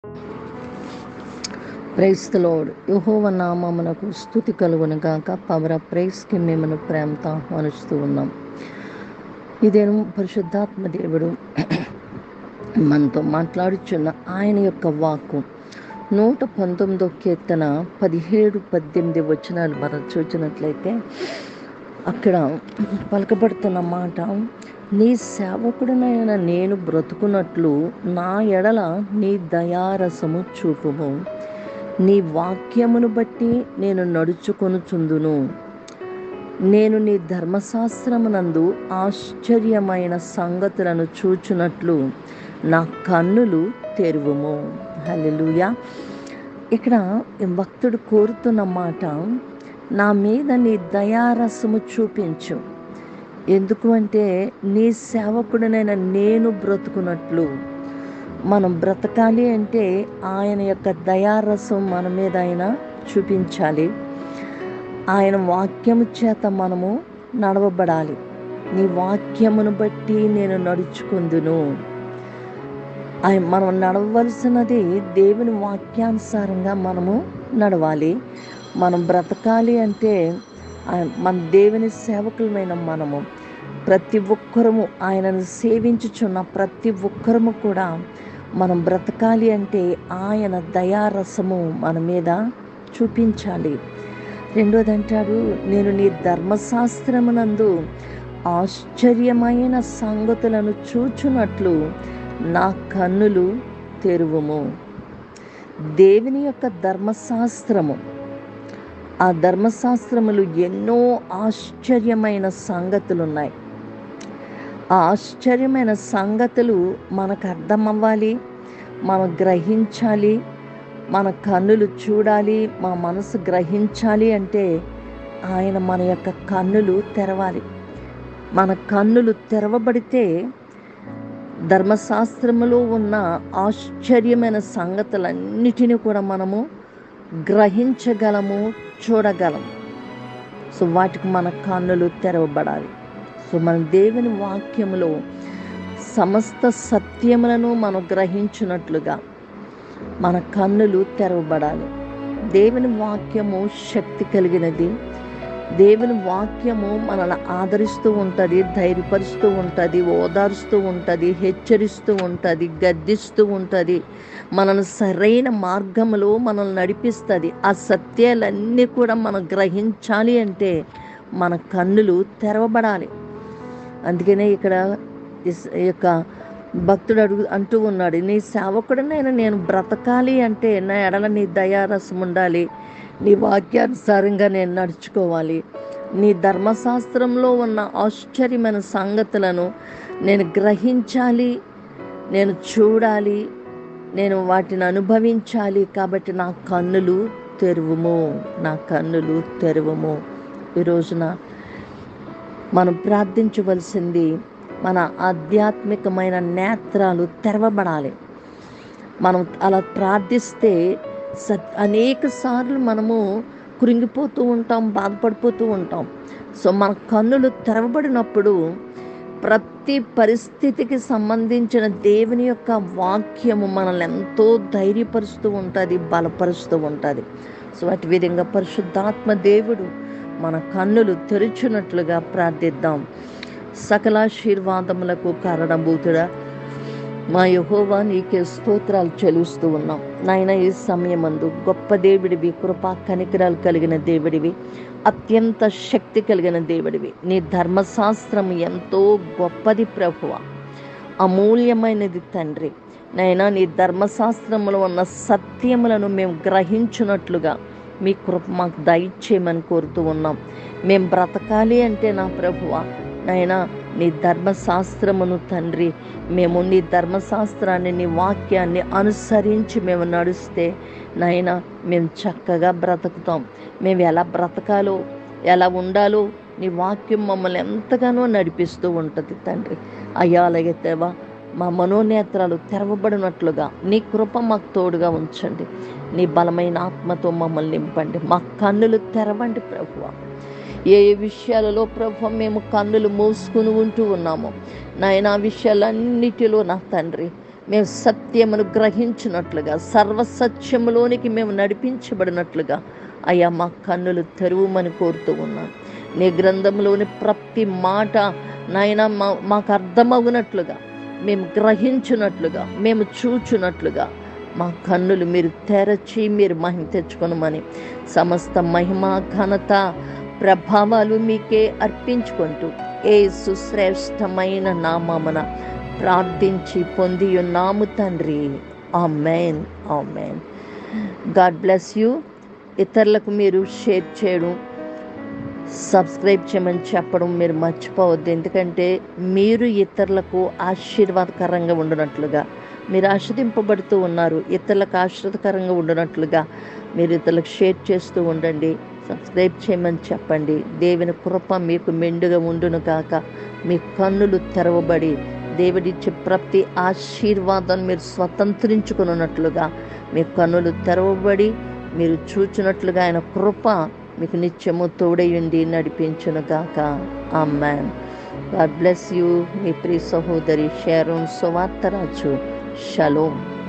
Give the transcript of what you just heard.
క్రైస్తలోడ్ యహోవ నామమునకు స్థుతి కలుగును గాక పవర్ ఆఫ్ ప్రైస్కి మిమ్మల్ని ప్రేమతో ఆహ్వానిస్తూ ఉన్నాం ఇదేను పరిశుద్ధాత్మ దేవుడు మనతో మాట్లాడుచున్న ఆయన యొక్క వాక్కు నూట పంతొమ్మిదో కీర్తన పదిహేడు పద్దెనిమిది వచనాలు మనం చూసినట్లయితే అక్కడ పలకబడుతున్న మాట నీ సేవకుడినైన నేను బ్రతుకున్నట్లు నా ఎడల నీ దయారసము చూపుము నీ వాక్యమును బట్టి నేను నడుచుకొనుచుందును నేను నీ ధర్మశాస్త్రమునందు ఆశ్చర్యమైన సంగతులను చూచునట్లు నా కన్నులు తెరువుము హల్లెలూయా ఇక్కడ ఈ భక్తుడు కోరుతున్న మాట నా మీద నీ దయారసము చూపించు ఎందుకు అంటే నీ సేవకుడినైన నేను బ్రతుకున్నట్లు మనం బ్రతకాలి అంటే ఆయన యొక్క దయారసం మన మీద ఆయన చూపించాలి ఆయన వాక్యము చేత మనము నడవబడాలి నీ వాక్యమును బట్టి నేను నడుచుకుందును ఆయన మనం నడవలసినది దేవుని వాక్యానుసారంగా మనము నడవాలి మనం బ్రతకాలి అంటే మన దేవుని సేవకులమైన మనము ప్రతి ఒక్కరము ఆయనను సేవించుచున్న ప్రతి ఒక్కరము కూడా మనం బ్రతకాలి అంటే ఆయన దయారసము మన మీద చూపించాలి రెండోది అంటాడు నేను నీ ధర్మశాస్త్రమునందు ఆశ్చర్యమైన సంగతులను చూచున్నట్లు నా కన్నులు తెరువుము దేవుని యొక్క ధర్మశాస్త్రము ఆ ధర్మశాస్త్రములు ఎన్నో ఆశ్చర్యమైన సంగతులు ఉన్నాయి ఆ ఆశ్చర్యమైన సంగతులు మనకు అర్థం అవ్వాలి మనం గ్రహించాలి మన కన్నులు చూడాలి మా మనసు గ్రహించాలి అంటే ఆయన మన యొక్క కన్నులు తెరవాలి మన కన్నులు తెరవబడితే ధర్మశాస్త్రములో ఉన్న ఆశ్చర్యమైన సంగతులన్నిటినీ కూడా మనము గ్రహించగలము చూడగలము సో వాటికి మన కన్నులు తెరవబడాలి సో మన దేవుని వాక్యములో సమస్త సత్యములను మనం గ్రహించినట్లుగా మన కన్నులు తెరవబడాలి దేవుని వాక్యము శక్తి కలిగినది దేవుని వాక్యము మనల్ని ఆదరిస్తూ ఉంటుంది ధైర్యపరుస్తూ ఉంటుంది ఓదారుస్తూ ఉంటుంది హెచ్చరిస్తూ ఉంటుంది గద్దిస్తూ ఉంటుంది మనల్ని సరైన మార్గంలో మనల్ని నడిపిస్తుంది ఆ సత్యాలన్నీ కూడా మనం గ్రహించాలి అంటే మన కన్నులు తెరవబడాలి అందుకనే ఇక్కడ ఈ యొక్క భక్తుడు అడుగు అంటూ ఉన్నాడు నీ సేవకుడినైనా నేను బ్రతకాలి అంటే నా ఎడల నీ దయారసం ఉండాలి నీ వాక్యానుసారంగా నేను నడుచుకోవాలి నీ ధర్మశాస్త్రంలో ఉన్న ఆశ్చర్యమైన సంగతులను నేను గ్రహించాలి నేను చూడాలి నేను వాటిని అనుభవించాలి కాబట్టి నా కన్నులు తెరువుము నా కన్నులు తెరువుము ఈ రోజున మనం ప్రార్థించవలసింది మన ఆధ్యాత్మికమైన నేత్రాలు తెరవబడాలి మనం అలా ప్రార్థిస్తే సత్ అనేక సార్లు మనము కృంగిపోతూ ఉంటాం బాధపడిపోతూ ఉంటాం సో మన కన్నులు తెరవబడినప్పుడు ప్రతి పరిస్థితికి సంబంధించిన దేవుని యొక్క వాక్యము మనల్ని ఎంతో ధైర్యపరుస్తూ ఉంటుంది బలపరుస్తూ ఉంటుంది సో అటు విధంగా పరిశుద్ధాత్మ దేవుడు మన కన్నులు తెరుచున్నట్లుగా ప్రార్థిద్దాం సకలాశీర్వాదములకు కారణభూతుడా మా యహోవా నీకే స్తోత్రాలు చెల్లిస్తూ ఉన్నాం నాయన ఈ సమయమందు గొప్ప దేవుడివి కృపా కనికరాలు కలిగిన దేవుడివి అత్యంత శక్తి కలిగిన దేవుడివి నీ ధర్మశాస్త్రం ఎంతో గొప్పది ప్రభువ అమూల్యమైనది తండ్రి నైనా నీ ధర్మశాస్త్రములో ఉన్న సత్యములను మేము గ్రహించున్నట్లుగా మీ కృప మాకు దయచేయమని కోరుతూ ఉన్నాం మేము బ్రతకాలి అంటే నా ప్రభువ నైనా నీ ధర్మశాస్త్రమును తండ్రి మేము నీ ధర్మశాస్త్రాన్ని నీ వాక్యాన్ని అనుసరించి మేము నడుస్తే నైనా మేము చక్కగా బ్రతుకుతాం మేము ఎలా బ్రతకాలో ఎలా ఉండాలో నీ వాక్యం మమ్మల్ని ఎంతగానో నడిపిస్తూ ఉంటుంది తండ్రి అయ్యా అలాగే తేవా మా మనోనేత్రాలు తెరవబడినట్లుగా నీ కృప మాకు తోడుగా ఉంచండి నీ బలమైన ఆత్మతో మమ్మల్ని నింపండి మా కన్నులు తెరవండి ప్రభువ ఏ ఏ విషయాలలో ప్రభు మేము కన్నులు మూసుకుని ఉంటూ ఉన్నామో నాయన ఆ విషయాలన్నిటిలో నా తండ్రి మేము సత్యమును గ్రహించినట్లుగా సర్వసత్యములోనికి మేము నడిపించబడినట్లుగా అయ్యా మా కన్నులు తెరువుమని కోరుతూ ఉన్నాను నీ గ్రంథంలోని ప్రతి మాట నాయన మా మాకు అర్థమవునట్లుగా మేము గ్రహించున్నట్లుగా మేము చూచున్నట్లుగా మా కన్నులు మీరు తెరచి మీరు మహిమ తెచ్చుకొనమని సమస్త మహిమ ఘనత ప్రభావాలు మీకే అర్పించుకుంటూ ఏ సుశ్రేష్టమైన నామమున ప్రార్థించి పొంది ఉన్నాము తండ్రి amen amen God bless you ఇతరులకు మీరు షేర్ చేయడం సబ్స్క్రైబ్ చేయమని చెప్పడం మీరు మర్చిపోవద్దు ఎందుకంటే మీరు ఇతరులకు ఆశీర్వాదకరంగా ఉండినట్లుగా మీరు ఆశ్రదింపబడుతూ ఉన్నారు ఇతరులకు ఆశ్రదకరంగా ఉండినట్లుగా మీరు ఇతరులకు షేర్ చేస్తూ ఉండండి సబ్స్క్రైబ్ చేయమని చెప్పండి దేవుని కృప మీకు మెండుగా ఉండును కాక మీ కన్నులు తెరవబడి దేవుడిచ్చే ప్రతి ఆశీర్వాదాన్ని మీరు స్వతంత్రించుకున్నట్లుగా మీ కన్నులు తెరవబడి మీరు చూచినట్లుగా ఆయన కృప మీకు నిత్యము తోడయుండి నడిపించునుగాక amen God bless you మీ ప్రియ సహోదరి షారోన్ సువార్తరాజు షలోమ్